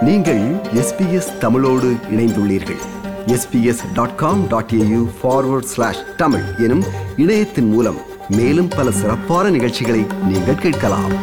நீங்கள் எஸ்பிஎஸ் தமிழோடு இணைந்துள்ளீர்கள் S B S dot com dot A U forward slash Tamil எனும் இணையத்தின் மூலம் மேலும் பல சிறப்பான நிகழ்ச்சிகளை நீங்கள் கேட்கலாம்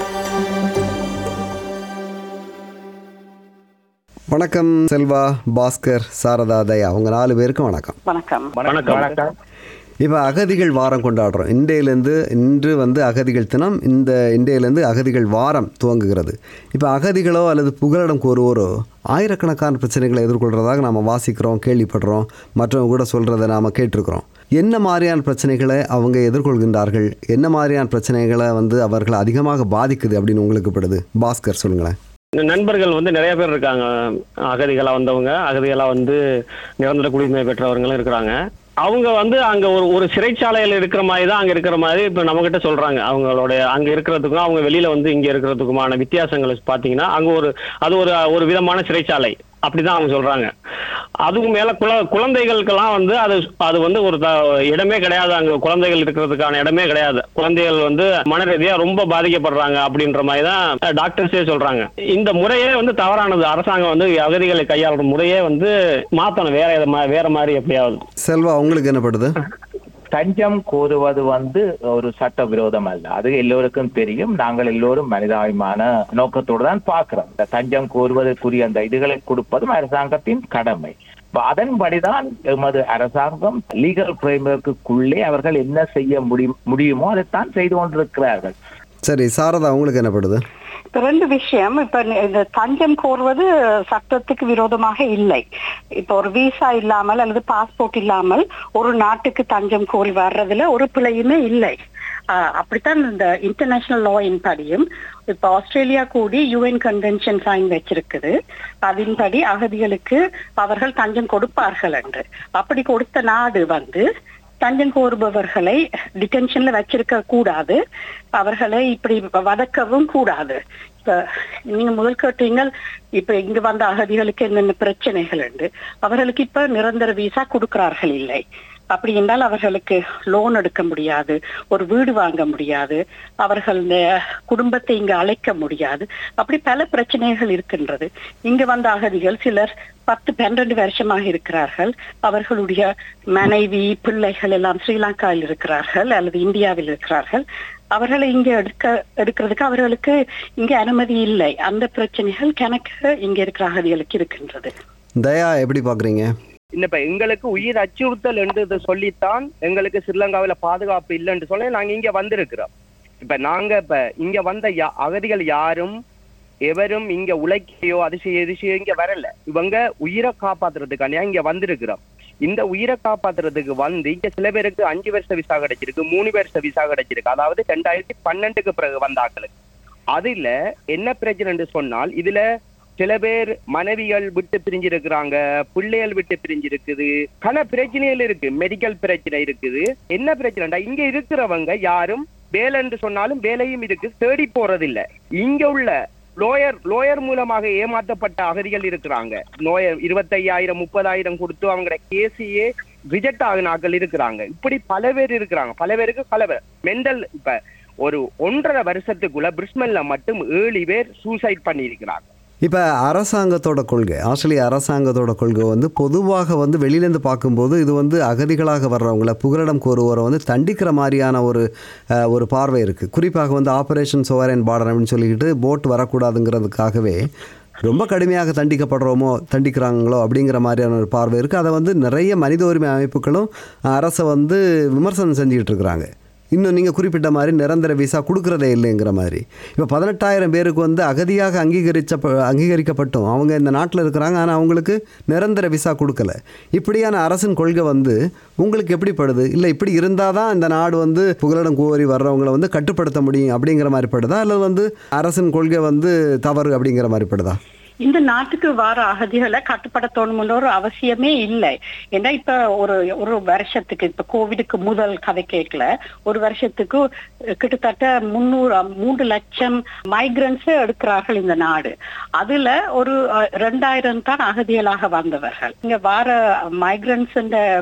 வணக்கம் செல்வா பாஸ்கர் சாரதா தயா அவங்க நாலு பேருக்கும் வணக்கம் வணக்கம் வணக்கம் வணக்கம் இப்போ அகதிகள் வாரம் கொண்டாடுறோம் இன்றையிலேருந்து இன்று வந்து அகதிகள் தினம் இந்த இன்றையிலேருந்து அகதிகள் வாரம் துவங்குகிறது இப்போ அகதிகளோ அல்லது புகலிடம் கோருவோரோ ஆயிரக்கணக்கான பிரச்சனைகளை எதிர்கொள்கிறதாக நாம் வாசிக்கிறோம் கேள்விப்படுறோம் மற்றவங்க கூட சொல்கிறத நாம் கேட்டிருக்கிறோம் என்ன மாதிரியான பிரச்சனைகளை அவங்க எதிர்கொள்கின்றார்கள் என்ன மாதிரியான பிரச்சனைகளை வந்து அவர்களை அதிகமாக பாதிக்குது அப்படின்னு உங்களுக்கு படுது பாஸ்கர் சொல்லுங்களேன் இந்த நண்பர்கள் வந்து நிறைய பேர் இருக்காங்க அகதிகளா வந்தவங்க அகதிகளா வந்து நிரந்தர குடியுரிமை பெற்றவர்களும் இருக்கிறாங்க அவங்க வந்து அங்க ஒரு ஒரு சிறைச்சாலையில இருக்கிற மாதிரி தான் அங்க இருக்கிற மாதிரி இப்ப நம்ம கிட்ட சொல்றாங்க அவங்களோட அங்க இருக்கிறதுக்கும் அவங்க வெளியில வந்து இங்க இருக்கிறதுக்குமான வித்தியாசங்களை பாத்தீங்கன்னா அங்க ஒரு அது ஒரு ஒரு விதமான சிறைச்சாலை அப்படிதான் அவங்க சொல்றாங்க அதுக்கும் மேல குழ குழந்தைகளுக்கெல்லாம் வந்து அது அது வந்து ஒரு த- இடமே கிடையாது அங்க குழந்தைகள் இருக்கிறதுக்கான இடமே கிடையாது குழந்தைகள் வந்து மன ரீதியா ரொம்ப பாதிக்கப்படுறாங்க அப்படின்ற மாதிரி தான் டாக்டர்ஸே சொல்றாங்க இந்த முறையே வந்து தவறானது அரசாங்கம் வந்து அகதிகளை கையாளுற முறையே வந்து மாத்தணும் வேற எத மா- வேற மாதிரி எப்படியாவது செல்வா உங்களுக்கு என்ன படுது தஞ்சம் கோருவது வந்து ஒரு சட்ட விரோதம் அல்ல அது எல்லோருக்கும் தெரியும் நாங்கள் எல்லோரும் மனிதாபிமான நோக்கத்தோடு தான் பார்க்கிறோம் இந்த தஞ்சம் கோருவதற்குரிய அந்த இதுகளை கொடுப்பதும் அரசாங்கத்தின் கடமை இப்ப அதன்படிதான் எமது அரசாங்கம் லீகல் ஃப்ரேம்வொர்க்குள்ளே அவர்கள் என்ன செய்ய முடியும் முடியுமோ அதைத்தான் செய்து கொண்டிருக்கிறார்கள் சரி சாரதா உங்களுக்கு என்ன படுது இப்ப ரெண்டு விஷயம் இப்ப இந்த தஞ்சம் கோருவது சட்டத்துக்கு விரோதமாக இல்லை இப்ப ஒரு விசா இல்லாமல் அல்லது பாஸ்போர்ட் இல்லாமல் ஒரு நாட்டுக்கு தஞ்சம் கோரி வர்றதுல ஒரு பிழையுமே இல்லை ஆஹ் அப்படித்தான் இந்த இன்டர்நேஷனல் லாயின் படியும் இப்ப ஆஸ்திரேலியா கூடி யுஎன் கன்வென்ஷன் சைன் வச்சிருக்குது அதன்படி அகதிகளுக்கு அவர்கள் தஞ்சம் கொடுப்பார்கள் என்று அப்படி கொடுத்த நாடு வந்து தஞ்சம் கோருபவர்களை டிடென்ஷன்ல வச்சிருக்க கூடாது அவர்களை இப்படி வதக்கவும் கூடாது இப்ப நீங்க முதல் கேட்டீங்க இப்ப இங்க வந்த அகதிகளுக்கு என்னென்ன பிரச்சனைகள் உண்டு அவர்களுக்கு இப்ப நிரந்தர விசா கொடுக்கிறார்கள் இல்லை அப்படி என்றால் அவர்களுக்கு லோன் எடுக்க முடியாது ஒரு வீடு வாங்க முடியாது அவர்கள் இந்த குடும்பத்தை இங்கு அழைக்க முடியாது அப்படி பல பிரச்சனைகள் இருக்கின்றது இங்கு வந்த அகதிகள் சிலர் பத்து பன்னிரண்டு வருஷமாக இருக்கிறார்கள் அவர்களுடைய மனைவி பிள்ளைகள் எல்லாம் ஸ்ரீலங்காவில் இருக்கிறார்கள் அல்லது இந்தியாவில் இருக்கிறார்கள் அவர்களை இங்க எடுக்க எடுக்கிறதுக்கு அவர்களுக்கு இங்க அனுமதி இல்லை அந்த பிரச்சனைகள் கணக்கு இங்க இருக்கிற அகதிகளுக்கு இருக்கின்றது தயா எப்படி பார்க்குறீங்க இல்ல இப்ப எங்களுக்கு உயிர் அச்சுறுத்தல் என்று இதை சொல்லித்தான் எங்களுக்கு ஸ்ரீலங்காவில பாதுகாப்பு இல்லைன்னு சொல்லி நாங்க இங்க வந்திருக்கிறோம் இப்ப நாங்க இப்ப இங்க வந்த யா- அகதிகள் யாரும் எவரும் இங்க உழைக்கையோ அது செய்ய இது செய்ய இங்க வரல இவங்க உயிரை காப்பாத்துறதுக்காண்டியா இங்க வந்திருக்கிறோம் இந்த உயிரை காப்பாத்துறதுக்கு வந்து இங்க சில பேருக்கு அஞ்சு வருஷ விசா கிடைச்சிருக்கு மூணு வருஷ விசா கிடைச்சிருக்கு அதாவது ரெண்டாயிரத்தி பன்னெண்டுக்கு பிறகு வந்த ஆட்களுக்கு அதுல என்ன பிரச்சனைன்னு சொன்னால் இதுல சில பேர் மனைவிகள் விட்டு பிரிஞ்சிருக்கிறாங்க பிள்ளைகள் விட்டு பிரிஞ்சிருக்குது பல பிரச்சனைகள் இருக்கு மெடிக்கல் பிரச்சனை இருக்குது என்ன பிரச்சனைடா இங்க இருக்கிறவங்க யாரும் வேலைன்னு சொன்னாலும் வேலையும் இருக்கு தேடி போறதில்ல இங்க உள்ள லோயர் லோயர் மூலமாக ஏமாற்றப்பட்ட அகதிகள் இருக்கிறாங்க லோயர் இருபத்தையாயிரம் முப்பதாயிரம் கொடுத்து அவங்களோட கேசியே ரிஜெக்ட் ஆகின ஆட்கள் இருக்கிறாங்க இப்படி பல பேர் இருக்கிறாங்க பல பேருக்கு பல பேர் மெண்டல் இப்ப ஒரு ஒன்றரை வருஷத்துக்குள்ள பிரிஸ்மல்ல மட்டும் ஏழு பேர் சூசைட் பண்ணியிருக்கிறாங்க இப்போ அரசாங்கத்தோட கொள்கை ஆஸ்திரேலிய அரசாங்கத்தோட கொள்கை வந்து பொதுவாக வந்து வெளியிலேருந்து பார்க்கும்போது இது வந்து அகதிகளாக வர்றவங்கள புகலிடம் கோருவோரை வந்து தண்டிக்கிற மாதிரியான ஒரு அஹ், ஒரு பார்வை இருக்குது குறிப்பாக வந்து ஆப்ரேஷன் சோவரன் பார்டர் அப்படின்னு சொல்லிக்கிட்டு போட் வரக்கூடாதுங்கிறதுக்காகவே ரொம்ப கடுமையாக தண்டிக்கப்படுறோமோ தண்டிக்கிறாங்களோ அப்படிங்கிற மாதிரியான ஒரு பார்வை இருக்குது அதை வந்து நிறைய மனித உரிமை அமைப்புகளும் அரசை வந்து விமர்சனம் செஞ்சுக்கிட்டு இருக்கிறாங்க இன்னும் நீங்கள் குறிப்பிட்ட மாதிரி நிரந்தர விசா கொடுக்குறதே இல்லைங்கிற மாதிரி இப்போ பதினெட்டாயிரம் பேருக்கு வந்து அகதியாக அங்கீகரிச்ச அங்கீகரிக்கப்பட்டும் அவங்க இந்த நாட்டில் இருக்கிறாங்க ஆனால் அவங்களுக்கு நிரந்தர விசா கொடுக்கல இப்படியான அரசின் கொள்கை வந்து உங்களுக்கு எப்படி படுது இல்லை இப்படி இருந்தால் தான் இந்த நாடு வந்து புகலிடம் கோரி வர்றவங்களை வந்து கட்டுப்படுத்த முடியும் அப்படிங்கிற மாதிரி படுதா அல்லது வந்து அரசின் கொள்கை வந்து தவறு அப்படிங்கிற மாதிரி படுதா இந்த நாட்டுக்கு வர அகதிகளை கட்டுப்படுத்தணும்னு ஒரு அவசியமே இல்லை ஏன்னா இப்ப ஒரு ஒரு வருஷத்துக்கு இப்ப கோவிடுக்கு முதல் கதை கேட்கல ஒரு வருஷத்துக்கு கிட்டத்தட்ட முன்னூறு மூன்று லட்சம் மைக்ரன்ஸ் எடுக்கிறார்கள் இந்த நாடு அதுல ஒரு அஹ், ரெண்டாயிரம் தான் அகதிகளாக வந்தவர்கள் இங்க வர மைக்ரன்ஸ்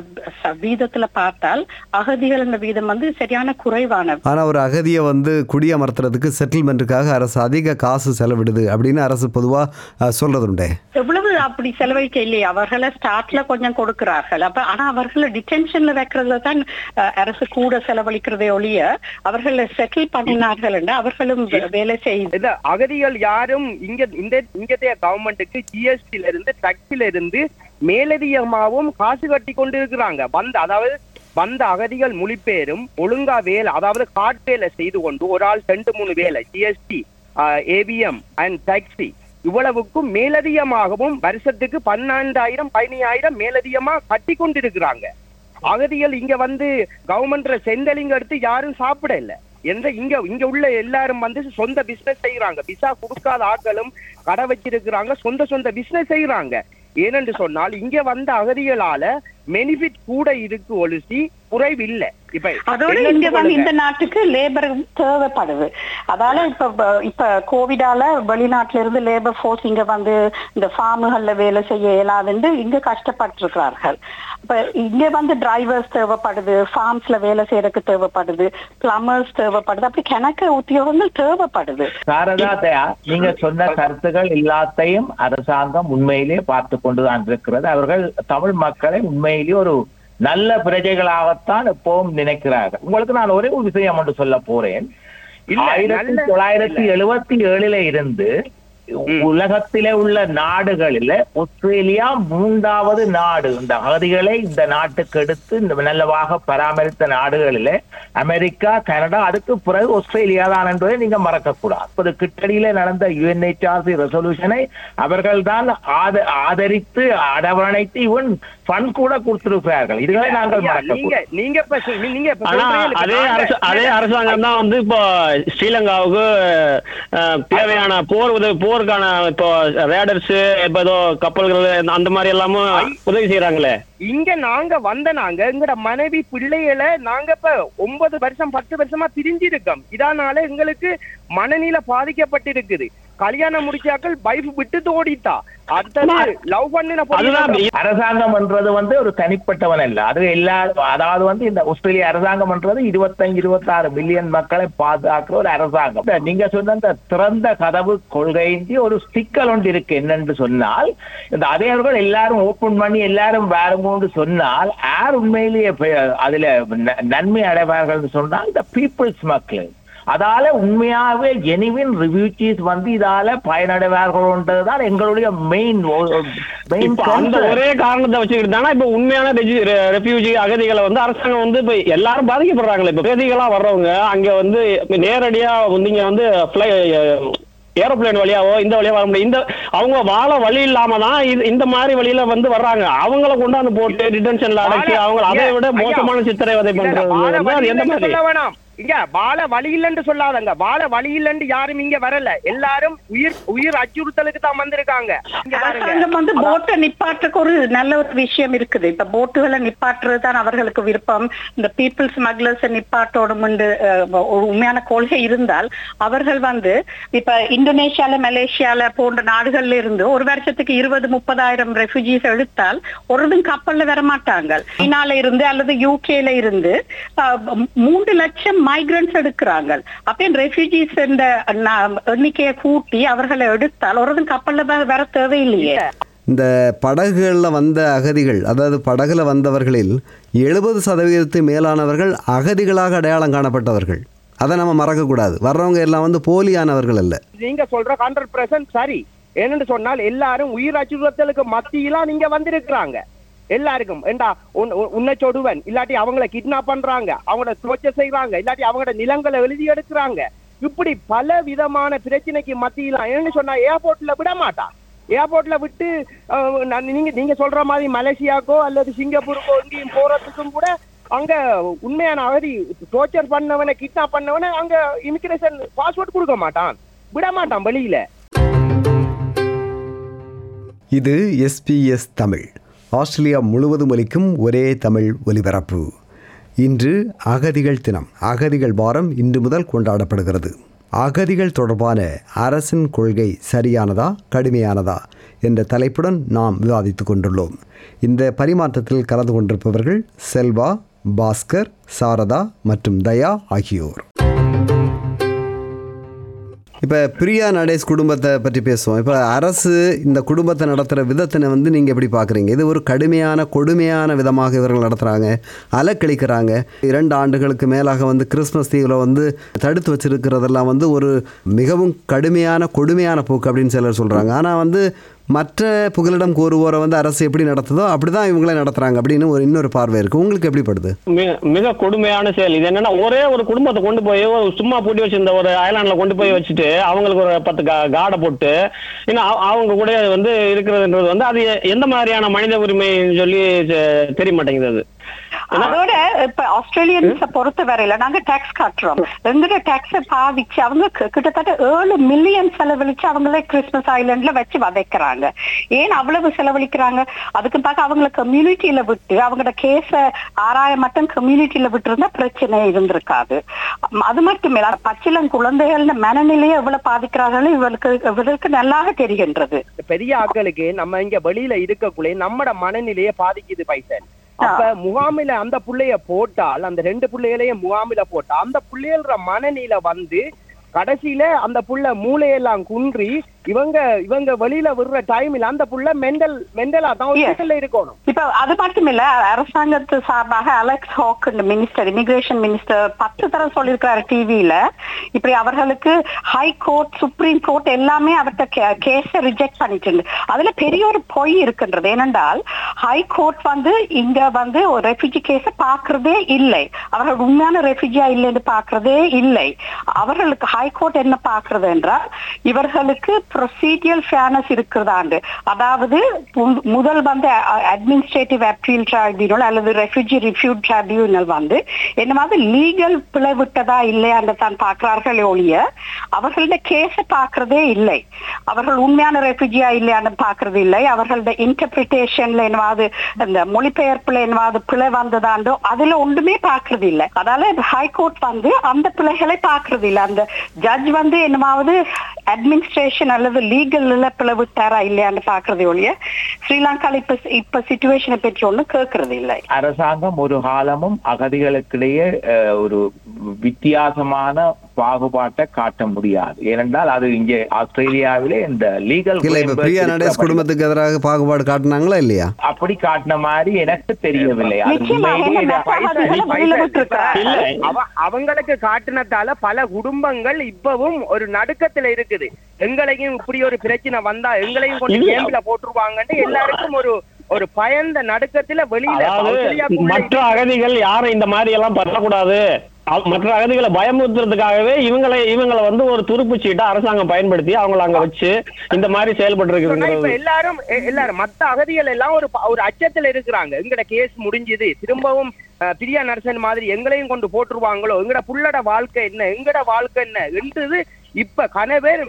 வீதத்துல பார்த்தால் அகதிகள் வீதம் வந்து சரியான குறைவான ஆனால் ஒரு அகதியை வந்து குடியமர்த்துறதுக்கு செட்டில்மெண்ட்டுக்காக அரசு அதிக காசு செலவிடுது அப்படின்னு அரசு பொதுவாக அஹ், சொல்றதுண்டே எவ்வளவு அப்படி செலவழிக்க இல்லையே அவர்களை ஸ்டார்ட்ல கொஞ்சம் கொடுக்கிறார்கள் அப்ப ஆனா அவர்களை டிடென்ஷன்ல வைக்கிறதுல தான் அஹ், அரசு கூட செலவழிக்கிறதே ஒழிய அவர்களை செட்டில் பண்ணினார்கள் என்று அவர்களும் வே- வேலை செய்து இந்த அகதிகள் யாரும் இங்க இந்த இங்கத்தைய கவர்மெண்ட்டுக்கு ஜிஎஸ்டில இருந்து டாக்ஸில இருந்து மேலதிகமாகவும் காசு கட்டி கொண்டு இருக்கிறாங்க வந்த அதாவது வந்த அகதிகள் மொழிபெயரும் ஒழுங்கா வேலை அதாவது காட் வேலை செய்து கொண்டு ஒரு ஆள் ரெண்டு மூணு வேலை ஜிஎஸ்டி ஏபிஎம் அண்ட் டாக்ஸி இவ்வளவுக்கும் மேலதிகமாகவும் வருஷத்துக்கு பன்னெண்டாயிரம் பதினையாயிரம் மேலதிகமா கட்டி கொண்டிருக்கிறாங்க அகதிகள் இங்க வந்து கவர்மெண்ட்ல செந்தலிங்க எடுத்து யாரும் சாப்பிட இல்ல எந்த இங்க இங்க உள்ள எல்லாரும் வந்து சொந்த பிசினஸ் செய்யறாங்க விசா கொடுக்காத ஆட்களும் கடை வச்சிருக்கிறாங்க சொந்த சொந்த பிசினஸ் செய்யறாங்க ஏனென்று சொன்னால் இங்க வந்த அகதிகளால பெனிஃபிட் கூட இருக்கு ஒழிசி குறைவு இல்ல இப்ப அதோட என்னன்னு இங்க வந்து சொல்லுங்க. இந்த நாட்டுக்கு லேபர் தேவைப்படுது அதால இப்ப ப- இப்ப கோவிடால வெளிநாட்டுல இருந்து லேபர் ஃபோர்ஸ் இங்க வந்து இந்த ஃபார்முகள்ல வேலை செய்ய இயலாதுன்னு இங்க கஷ்டப்பட்டு இருக்கிறார்கள் இப்ப இங்க வந்து டிரைவர்ஸ் தேவைப்படுது ஃபார்ம்ஸ்ல வேலை செய்யறதுக்கு தேவைப்படுது பிளம்பர்ஸ் தேவைப்படுது அப்படி கணக்கு உத்தியோகங்கள் தேவைப்படுது சாரதா தயா நீங்க சொன்ன கருத்துகள் எல்லாத்தையும் அரசாங்கம் உண்மையிலே பார்த்து கொண்டுதான் இருக்கிறது அவர்கள் தமிழ் மக்களை உண்மையிலேயே ஒரு நல்ல பிரஜைகளாகத்தான் எப்பவும் நினைக்கிறார்கள் உங்களுக்கு நான் ஒரே ஒரு விஷயம் ஒன்று சொல்ல போறேன் இல்ல, ஆயிரத்தி நல்ல- தொள்ளாயிரத்தி எழுபத்தி ஏழுல இருந்து உலகத்திலே உள்ள நாடுகளில ஆஸ்திரேலியா மூன்றாவது நாடு இந்த அகதிகளை இந்த நாட்டுக்கு எடுத்து இந்த நல்லவாக பராமரித்த நாடுகளிலே அமெரிக்கா கனடா அதுக்கு பிறகு ஆஸ்திரேலியா தான் என்பதை நீங்க மறக்கக்கூடாது இப்போது கிட்டடியில நடந்த யுஎன்ஹெச்ஆர்சி ரெசல்யூஷனை அவர்கள் தான் ஆதரித்து அரவணைத்து இவன் ஃபண்ட் கூட கொடுத்திருக்கிறார்கள் இதுகளை நாங்கள் ஐயா, மறக்க நீங்க நீங்க இப்ப சொல்- நீங்க இப்ப ஆனா சொல்றீங்க, அதே நாங்க- அரசு அதே அரசாங்கம் தான் வந்து இப்போ ஸ்ரீலங்காவுக்கு அஹ், தேவையான போர் உதவி போருக்கான இப்போ ரேடர்ஸ் இப்போ ஏதோ கப்பல்கள் அந்த மாதிரி எல்லாமும் உதவி செய்யறாங்களே இங்க நாங்க வந்த நாங்க எங்கட மனைவி பிள்ளைகளை நாங்க இப்ப ஒன்பது வருஷம் பத்து வருஷமா பிரிஞ்சிருக்கோம் இதனால எங்களுக்கு மனநிலை பாதிக்கப்பட்டிருக்குது கல்யாணம் முடிச்சாக்கள் வைஃப் விட்டு ஓடிட்டா அடுத்தது லவ் பண்ணின அதுதான் பொண்ணு அரசாங்கம் என்றது வந்து ஒரு தனிப்பட்டவன் அல்ல அது எல்லா அதாவது வந்து இந்த ஆஸ்திரேலிய அரசாங்கம் என்றது இருபத்தஞ்சு இருபத்தாறு மில்லியன் மக்களை பாதுகாக்கிற ஒரு அரசாங்கம் இந்த நீங்க சொன்ன இந்த திறந்த கதவு கொள்கையின்றி ஒரு சிக்கல் ஒன்று இருக்கு என்னன்னு சொன்னால் இந்த அதேவர்கள் எல்லாரும் ஓபன் பண்ணி எல்லாரும் வேறுங்கன்னு சொன்னால் யார் உண்மையிலேயே பெ- அதுல ந- நன்மை அடைவார்கள் சொன்னால் இந்த பீப்புள்ஸ் மக்கள் அதால உண்மையாவே ஜெனிவின் ரிவ்யூச்சீஸ் வந்து இதால பயனடைவார்கள்ன்றதுதான் எங்களுடைய மெயின் மெயின் இப்ப அந்த ஒரே காரணத்தை வச்சுக்கிட்டு தானே இப்ப உண்மையான ரெஃப்யூஜி அகதிகளை வந்து அரசாங்கம் வந்து இப்ப எல்லாரும் பாதிக்கப்படுறாங்களே இப்ப அகதிகளா வர்றவங்க அங்க வந்து நேரடியா வந்து இங்க வந்து ஏரோப்ளேன் வழியாவோ இந்த வழியா வர முடியும் இந்த அவங்க வாழ வழி இல்லாம தான் இது இந்த மாதிரி வழியில வந்து வர்றாங்க அவங்கள கொண்டாந்து போட்டு டிடென்ஷன்ல அடைச்சு அவங்க அதை விட மோசமான சித்திரவதை பண்றது வந்து அது எந்த மாதிரி சொல்ல வேணாம் இங்க வாழ வழி இல்லைன்னு சொல்லாதங்க வாழ வழி இல்லைன்னு யாரும் இங்க வரல எல்லாரும் உயிர் உயிர் அச்சுறுத்தலுக்கு தான் வந்திருக்காங்க இங்க பாருங்க அரசாங்கம் வந்து போட்டை நிப்பாட்டுறதுக்கு ஒரு நல்ல ஒரு விஷயம் இருக்குது இப்ப போட்டுகளை நிப்பாட்டுறது தான் அவர்களுக்கு விருப்பம் இந்த பீப்புள் ஸ்மக்லர்ஸ் நிப்பாட்டோடும் ஒரு உண்மையான கொள்கை இருந்தால் அவர்கள் வந்து இப்ப இந்தோனேஷியால மலேசியால போன்ற நாடுகள்ல இருந்து ஒரு வருஷத்துக்கு இருபது முப்பதாயிரம் ரெஃப்யூஜிஸ் எடுத்தால் ஒருதும் கப்பல்ல வர மாட்டாங்க சீனால இருந்து அல்லது யூகேல இருந்து அஹ், மூன்று லட்சம் மைக்ரன்ஸ் எடுக்கிறாங்க அப்ப ரெஃப்யூஜிஸ் இந்த ந- எண்ணிக்கையை கூட்டி அவர்களை எடுத்தால் ஒருதும் கப்பல்ல வ- வர தேவையில்லையே இந்த படகுகளில் வந்த அகதிகள் அதாவது படகுல வந்தவர்களில் எழுபது சதவீதத்து மேலானவர்கள் அகதிகளாக அடையாளம் காணப்பட்டவர்கள் அதை நம்ம மறக்கக்கூடாது வர்றவங்க எல்லாம் வந்து போலியானவர்கள் அல்ல நீங்க சொல்ற ஹண்ட்ரட் பர்சன்ட் சரி என்னன்னு சொன்னால் எல்லாரும் உயிர் அச்சுறுத்தலுக்கு மத்தியில நீங்க வந்திருக்கிறாங்க எல்லாருக்கும் ஏண்டா உன்- உன்- உன்னை சொடுவன் இல்லாட்டி அவங்கள கிட்னாப் பண்றாங்க அவங்கள torture செய்றாங்க இல்லாட்டி அவங்களோட நிலங்களை எழுதி எடுக்கிறாங்க இப்படி பல விதமான பிரச்சனைக்கு மத்தியில என்னன்னு சொன்னா ஏர்போர்ட்ல விட மாட்டான் ஏர்போர்ட்ல விட்டு அஹ், நான் நீங்க நீங்க சொல்ற மாதிரி மலேசியாக்கோ அல்லது சிங்கப்பூருக்கோ எங்கேயும் போறதுக்கும் கூட அங்க உண்மையான அகதி டோர்ச்சர் பண்ணவனை கிட்னாப் பண்ணவனை அங்க இமிகிரேஷன் பாஸ்போர்ட் கொடுக்க மாட்டான் விட மாட்டான் வெளியில இது எஸ்பிஎஸ் தமிழ் ஆஸ்திரேலியா முழுவதும் ஒலிக்கும் ஒரே தமிழ் ஒலிபரப்பு இன்று அகதிகள் தினம் அகதிகள் வாரம் இன்று முதல் கொண்டாடப்படுகிறது அகதிகள் தொடர்பான அரசின் கொள்கை சரியானதா கடுமையானதா என்ற தலைப்புடன் நாம் விவாதித்துக் கொண்டுள்ளோம் இந்த பரிமாற்றத்தில் கலந்து கொண்டிருப்பவர்கள் செல்வா பாஸ்கர் சாரதா மற்றும் தயா ஆகியோர் இப்போ பிரியா நடேஷ் குடும்பத்தை பற்றி பேசுவோம் இப்போ அரசு இந்த குடும்பத்தை நடத்துகிற விதத்தினை வந்து நீங்கள் எப்படி பார்க்குறீங்க இது ஒரு கடுமையான கொடுமையான விதமாக இவர்கள் நடத்துகிறாங்க அலக்கழிக்கிறாங்க இரண்டு ஆண்டுகளுக்கு மேலாக வந்து கிறிஸ்மஸ் தீவில் வந்து தடுத்து வச்சிருக்கிறதெல்லாம் வந்து ஒரு மிகவும் கடுமையான கொடுமையான போக்கு அப்படின்னு சிலர் சொல்கிறாங்க ஆனால் வந்து மற்ற புகலிடம் கோருவோரை வந்து அரசு எப்படி நடத்துதோ அப்படி தான் இவங்களே நடத்துகிறாங்க அப்படின்னு ஒரு இன்னொரு பார்வை இருக்குது உங்களுக்கு எப்படி படுது மி- மிக கொடுமையான செயல் இது என்னன்னா ஒரே ஒரு குடும்பத்தை கொண்டு போய் ஒரு சும்மா பூட்டி வச்சிருந்த ஒரு ஐலாண்ட்ல கொண்டு போய் வச்சுட்டு அவங்களுக்கு ஒரு பத்து கா- காடை போட்டு இன்னும் அவ- அவங்க கூட வந்து இருக்கிறதுன்றது வந்து அது எந்த மாதிரியான மனித உரிமைன்னு சொல்லி தெ- தெரிய மாட்டேங்குது அது ஏன்னா- அதோட இப்ப ஆஸ்திரேலியன்ஸ பொறுத்த வரையில நாங்க டாக்ஸ் கட்டுறோம் எங்கட டாக்ஸ பாவிச்சு அவங்க கி- கிட்டத்தட்ட ஏழு மில்லியன் செலவழிச்சு அவங்களே கிறிஸ்மஸ் ஐலண்ட்ல வச்சு வதைக்கிறாங்க ஏன் அவ்வளவு செலவழிக்கிறாங்க அதுக்கு பார்க்க அவங்கள கம்யூனிட்டியில விட்டு அவங்களோட கேஸ ஆராய மட்டும் கம்யூனிட்டியில விட்டு இருந்தா பிரச்சனை இருந்திருக்காது அம், அது மட்டும் இல்ல பச்சிலம் குழந்தைகள் மனநிலையை எவ்வளவு பாதிக்கிறார்கள் இவருக்கு இவருக்கு நல்லாக தெரிகின்றது பெரிய ஆட்களுக்கு நம்ம இங்க வெளியில இருக்கக்குள்ளே நம்மட மனநிலையை பாதிக்குது பைசன் அப்ப முகாமில அந்த புள்ளைய போட்டால் அந்த ரெண்டு புள்ளைகளையும் முகாமில போட்டா அந்த புள்ளைகள மனநிலை வந்து கடைசியில அந்த புள்ள மூளையெல்லாம் குன்றி இவங்க இவங்க வெளியில விடுற டைம்ல அந்த புள்ள மெண்டல் மெண்டலா தான் Yes. ஹாஸ்பிட்டல்ல இருக்கணும் இப்ப அது மட்டும் இல்ல அரசாங்கத்து சார்பாக Alex Hawke minister immigration minister பத்து தரம் சொல்லியிருக்காரு டிவியில இப்படி அவர்களுக்கு ஹை கோர்ட் சுப்ரீம் கோர்ட் எல்லாமே அவர்கிட்ட கேஸ ரிஜெக்ட் பண்ணிட்டு இருந்து. அதுல பெரிய ஒரு பொய் இருக்கின்றது ஏனென்றால் ஹை கோர்ட் வந்து இங்க வந்து ஒரு ரெஃப்யூஜி கேஸ பாக்குறதே இல்லை அவர்கள் உண்மையான ரெஃப்யூஜியா இல்லைன்னு பாக்குறதே இல்லை அவர்களுக்கு ஹை கோர்ட் என்ன பாக்குறது என்றால் இவர்களுக்கு ப்ரொசீடியல் ஃபேர்னஸ் இருக்கிறதாண்டு அதாவது மு- முதல் வந்து அட்மினிஸ்ட்ரேட்டிவ் அப்பீல் ட்ரைபியூனல் அல்லது ரெஃப்யூஜி ரிஃப்யூ ட்ரைபியூனல் வந்து என்ன மாதிரி லீகல் பிழை விட்டதா இல்லையான்னு தான் பார்க்கிறார்களே ஒழிய அவர்களோட கேஸ பார்க்கறதே இல்லை அவர்கள் உண்மையான ரெஃப்யூஜியா இல்லையான்னு பார்க்கறது இல்லை அவர்களோட இன்டர்பிரிட்டேஷன்ல என்னவாது இந்த மொழிபெயர்ப்புல என்னவாது பிழை வந்ததாண்டோ அதுல ஒன்றுமே பார்க்கறது இல்லை அதால ஹைகோர்ட் வந்து அந்த பிழைகளை பார்க்கறது இல்லை அந்த ஜட்ஜ் வந்து என்னவாவது அட்மினிஸ்ட்ரேஷன் அல்லது லீகல்ல பிழை விட்டாரா இல்லையான்னு பார்க்கறதே ஒழிய ஸ்ரீலங்கால இப்ப இப்ப சுச்சுவேஷனை பற்றி ஒண்ணும் கேட்கறது இல்லை அரசாங்கம் ஒரு காலமும் அகதிகளுக்கிடையே அஹ், ஒரு வித்தியாசமான பாகுபாட்டை காட்ட முடியாது ஏனென்றால் அது இங்கே ஆஸ்திரேலியாவிலே இந்த லீகல் இல்லை இப்போ பிரியா நடேஷ் குடும்பத்துக்கு எதிராக பாகுபாடு காட்டினாங்களா இல்லையா அப்படி காட்டின மாதிரி எனக்கு தெரியவில்லை அது நிச்சயமாக உண்மையிலேயே என்ன இது- மெத்தகாதிகளை வெளியில விட்டுருக்காரு இல்ல அவ- அவங்களுக்கு காட்டினதால பல குடும்பங்கள் இப்பவும் ஒரு நடுக்கத்துல இருக்குது எங்களையும் இப்படி ஒரு பிரச்சனை வந்தா எங்களையும் கொண்டு இல்ல. கேம்ல போட்டுருவாங்கன்னு எல்லாருக்கும் ஒரு ஒரு பயந்த நடுக்கத்துல வெளியில அதாவது ஆஸ்திரேலியாக்குள்ள மற்ற அகதிகள் யாரும் இந்த மாதிரி எல்லாம் பண்ணக்கூடாது அவ- மற்ற அகதிகளை பயமுறுத்துறதுக்காகவே இவங்களை இவங்களை வந்து ஒரு துருப்பு சீட்டை அரசாங்கம் பயன்படுத்தி அவங்கள அங்க வச்சு இந்த மாதிரி செயல்பட்டு சொன்னா இப்ப இருக்குங்கிறது எல்லாரும் எ- எல்லாரும் மத்த அகதிகள் எல்லாம் ஒரு ப- ஒரு அச்சத்துல இருக்கிறாங்க எங்கட கேஸ் முடிஞ்சுது திரும்பவும் அஹ், பிரியா நரசன் மாதிரி எங்களையும் கொண்டு போட்டுருவாங்களோ எங்கட புள்ளட வாழ்க்கை என்ன எங்கட வாழ்க்கை என்ன என்றது இப்ப கனவேர்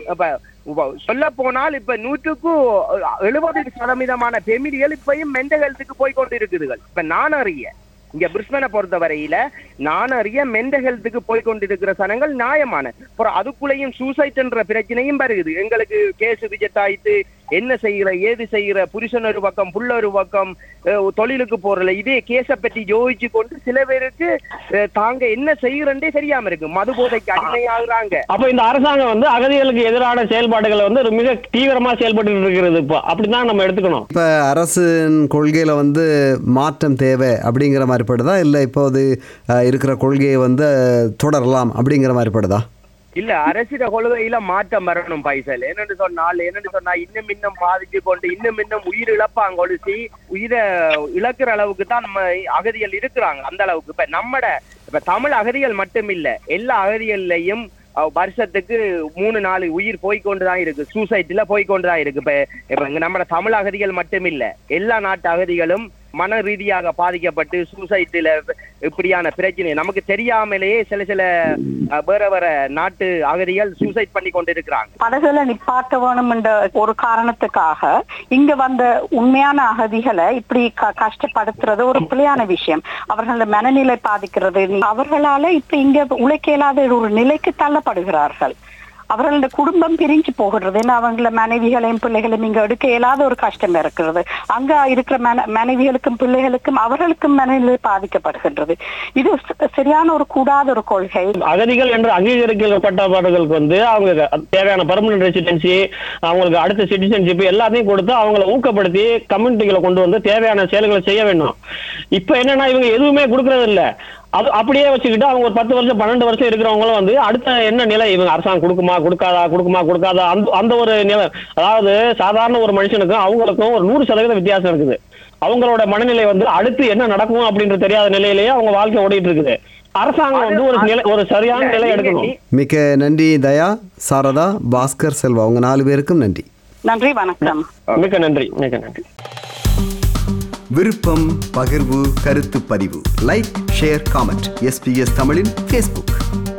சொல்ல போனால் இப்ப நூற்றுக்கு எழுபது சதவீதமான பெமிலிகள் இப்பயும் மென்டல் ஹெல்த்துக்கு போய் கொண்டு இருக்குதுகள் இப்ப நான் அறிய இங்க பிரிஸ்பனை பொறுத்த வரையில நான் அறிய மென்டல் ஹெல்த்துக்கு போய் கொண்டிருக்கிற சனங்கள் நியாயமான அப்புறம் அதுக்குள்ளேயும் சூசைட்ன்ற பிரச்சனையும் வருகுது எங்களுக்கு கேஸ் ரிஜெக்ட் ஆயிட்டு என்ன செய்கிற ஏது செய்கிற புருஷன் ஒரு பக்கம் புள்ள ஒரு பக்கம் அஹ், தொழிலுக்கு போறல இதே கேஸ பத்தி யோசிச்சு கொண்டு சில பேருக்கு அஹ், தாங்க என்ன செய்யறதே தெரியாம இருக்கு மது போதைக்கு அடிமையாகுறாங்க அப்ப இந்த அரசாங்கம் வந்து அகதிகளுக்கு எதிரான செயல்பாடுகளை வந்து ஒரு மிக தீவிரமா செயல்பட்டு இருக்கிறது இப்போ அப்படிதான் நம்ம எடுத்துக்கணும் இப்போ அரசின் கொள்கையில் வந்து மாற்றம் தேவை அப்படிங்கிற மாதிரி படுதா இல்லை இப்போது அஹ், இருக்கிற கொள்கையை வந்து அஹ், தொடரலாம் அப்படிங்கிற மாதிரி படுதா இல்ல அரசியல கொள்கையில மாற்றம் வரணும் பைசல் என்னன்னு சொன்னால் என்னன்னு சொன்னா இன்னும் இன்னும் பாதிச்சு கொண்டு இன்னும் இன்னும் உயிர் இழப்பாங்க ஒழிச்சு உயிரை இழக்கிற அளவுக்கு தான் நம்ம அகதிகள் இருக்கிறாங்க அந்த அளவுக்கு இப்ப நம்மட இப்ப தமிழ் அகதிகள் மட்டும் இல்ல எல்லா அகதிகள்லயும் அஹ், வருஷத்துக்கு மூணு நாலு உயிர் போய்க்கொண்டுதான் இருக்கு சூசைட்ல போய்க்கொண்டுதான் இருக்கு இப்ப இப்ப இங்க நம்ம தமிழ் அகதிகள் மட்டும் இல்ல எல்லா நாட்டு அகதிகளும் மன ரீதியாக பாதிக்கப்பட்டு சூசைட்டில இப்படியான பிரச்சனை நமக்கு தெரியாமலேயே சில சில அஹ், வேற வேற நாட்டு அகதிகள் சூசைட் பண்ணி கொண்டிருக்கிறாங்க படகுல நிப்பாட்ட வேணும் என்ற ஒரு காரணத்துக்காக இங்க வந்த உண்மையான அகதிகளை இப்படி க- கஷ்டப்படுத்துறது ஒரு பிழையான விஷயம் அவர்களோட மனநிலை பாதிக்கிறது அவர்களால இப்ப இங்க உழைக்க இயலாத ஒரு நிலைக்கு தள்ளப்படுகிறார்கள் அவர்களோட குடும்பம் பிரிஞ்சு போகிறது ஏன்னா அவங்கள மனைவிகளையும் பிள்ளைகளையும் இங்க எடுக்க இயலாத ஒரு கஷ்டம் இருக்கிறது அங்க இருக்கிற மன மனைவிகளுக்கும் பிள்ளைகளுக்கும் அவர்களுக்கும் மனநிலை பாதிக்கப்படுகின்றது இது ச- சரியான ஒரு கூடாத ஒரு கொள்கை அகதிகள் என்று அங்கீகரிக்கப்பட்டவர்களுக்கு வந்து அவங்க தேவையான பர்மனன்ட் ரெசிடென்சி அவங்களுக்கு அடுத்த சிட்டிசன்ஷிப் எல்லாத்தையும் கொடுத்து அவங்கள ஊக்கப்படுத்தி கம்யூனிட்டிகளை கொண்டு வந்து தேவையான செயல்களை செய்ய வேண்டும் இப்ப என்னன்னா இவங்க எதுவுமே கொடுக்கறது இல்ல அது அப்படியே வச்சுக்கிட்டு அவங்க ஒரு பத்து வருஷம் பன்னெண்டு வருஷம் இருக்கிறவங்களும் வந்து அடுத்த என்ன நிலை இவங்க அரசாங்கம் கொடுக்குமா கொடுக்காதா கொடுக்குமா கொடுக்காதா அந்த அந்த ஒரு நிலை அதாவது சாதாரண ஒரு மனுஷனுக்கும் அவங்களுக்கும் ஒரு நூறு சதவீத வித்தியாசம் இருக்குது அவங்களோட மனநிலை வந்து அடுத்து என்ன நடக்கும் அப்படின்ற தெரியாத நிலையிலேயே அவங்க வாழ்க்கை ஓடிட்டு இருக்குது அரசாங்கம் வந்து ஒரு நிலை ஒரு சரியான நிலை எடுக்கணும் மிக்க நன்றி தயா சாரதா பாஸ்கர் செல்வா உங்க நாலு பேருக்கும் நன்றி நன்றி வணக்கம் மிக்க நன்றி மிக்க நன்றி விருப்பம் பகிர்வு கருத்து பதிவு லைக் ஷேர் காமெண்ட் எஸ்பிஎஸ் தமிழின் ஃபேஸ்புக்